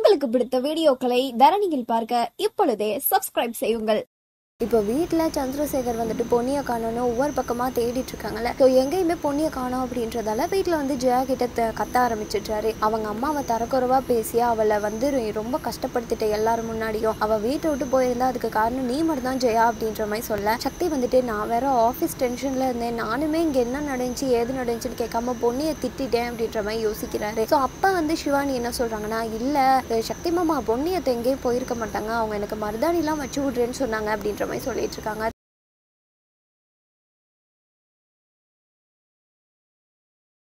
உங்களுக்கு பிடித்த வீடியோக்களை தரணியில் பார்க்க இப்பொழுதே சப்ஸ்கிரைப் செய்யுங்கள் இப்போ வீட்டில் சந்திரசேகர் வந்துட்டு பொன்னியை காணோன்னு ஒவ்வொரு பக்கமாக தேடிட்டு இருக்காங்கல்ல ஸோ எங்கேயுமே பொன்னியை காணோம் அப்படின்றதால வீட்டில் வந்து ஜெயா கிட்ட த- கத்த ஆரம்பிச்சிட்டாரு அவங்க அம்மாவை தரக்குறைவா பேசி அவளை வந்து ரொ- ரொம்ப கஷ்டப்படுத்திட்ட எல்லாரும் முன்னாடியும் அவள் வீட்டை விட்டு போயிருந்தா அதுக்கு காரணம் நீ மட்டும் தான் ஜெயா அப்படின்ற மாதிரி சொல்ல சக்தி வந்துட்டு நான் வேற ஆஃபீஸ் டென்ஷனில் இருந்தேன் நானுமே இங்கே என்ன நடந்துச்சு ஏது நடந்துச்சுன்னு கேட்காம பொன்னியை திட்டிட்டேன் அப்படின்ற மாதிரி யோசிக்கிறாரு ஸோ அப்போ வந்து சிவானி என்ன சொல்றாங்கன்னா இல்லை சக்தி மாமா பொன்னியத்தை எங்கேயும் போயிருக்க மாட்டாங்க அவங்க எனக்கு மருதாணிலாம் வச்சு விட்றேன்னு சொன்னாங்க அப்படின்ற மாதிரி சொல்லிட்டு இருக்காங்க